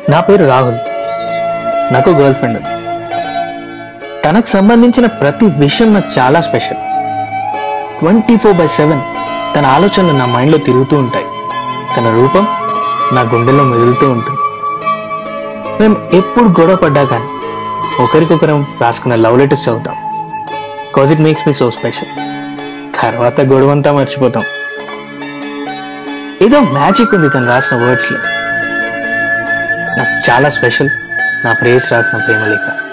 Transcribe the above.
నా పేరు రాహుల్ నాకు గర్ల్ ఫ్రెండ్ ఉంది. తనకు సంబంధించిన ప్రతి విషయం నాకు చాలా special twenty four by seven తన ఆలోచనలు నా మైండ్లో తిరుగుతూ ఉంటాయి తన రూపం నా గుండెలో మెదులుతూ ఉంటుంది మేము ఎప్పుడు గొడవ పడ్డా కానీ ఒకరికొకరం రాసుకున్న లవ్ లెటర్స్ చదువుతాం cause it makes me so special తర్వాత గొడవంతా మర్చిపోతాం ఏదో మ్యాజిక్ ఉంది తను రాసిన వర్డ్స్లో నాకు చాలా స్పెషల్ నా ప్రేయస్ రాసిన ప్రేమ లేఖ